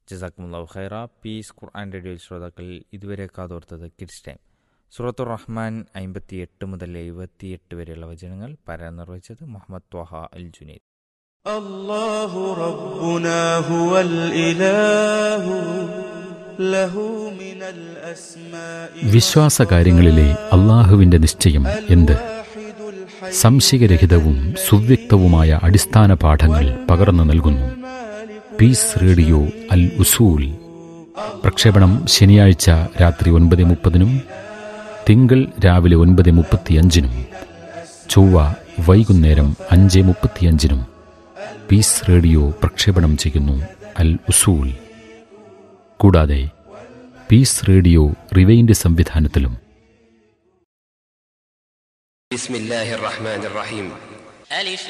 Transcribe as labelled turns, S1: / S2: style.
S1: ജസാക്കുമുല്ലാഹു ഖൈറ പീസ് ഖുർആൻ റേഡിയോ ശ്രോതാക്കൾ ഇതുവരെ കാതോർത്തത് കിഡ്സ് ടൈം സുറത്തുർ റഹ്മാൻ അമ്പത്തിയെട്ട് മുതൽ എഴുപത്തിയെട്ട് വരെയുള്ള വചനങ്ങൾ പാരായണം നിർവഹിച്ചത് മുഹമ്മദ് ത്വാഹ അൽ ജുനൈദ്
S2: الله ربنا هو الإله له من الأسماء
S3: വിശ്വാസകാര്യങ്ങളിലെ അള്ളാഹുവിന്റെ നിശ്ചയം എന്ത്
S2: الواحد الحي
S3: സംശയരഹിതവും സുവ്യക്തവുമായ അടിസ്ഥാന പാഠങ്ങൾ പകർന്നു നൽകുന്നു പീസ് റേഡിയോ അൽ ഉസൂൽ പ്രക്ഷേപണം ശനിയാഴ്ച രാത്രി ഒൻപത് മുപ്പതിനും തിങ്കൾ രാവിലെ ഒൻപത് മുപ്പത്തിയഞ്ചിനും ചൊവ്വ വൈകുന്നേരം അഞ്ച് മുപ്പത്തിയഞ്ചിനും പീസ് റേഡിയോ പ്രക്ഷേപണം ചെയ്യുന്നു അൽ ഉസൂൽ കൂടാതെ പീസ് റേഡിയോ റിവൈൻഡ് സംവിധാനത്തിലും
S4: بسم الله الرحمن الرحيم
S5: ألف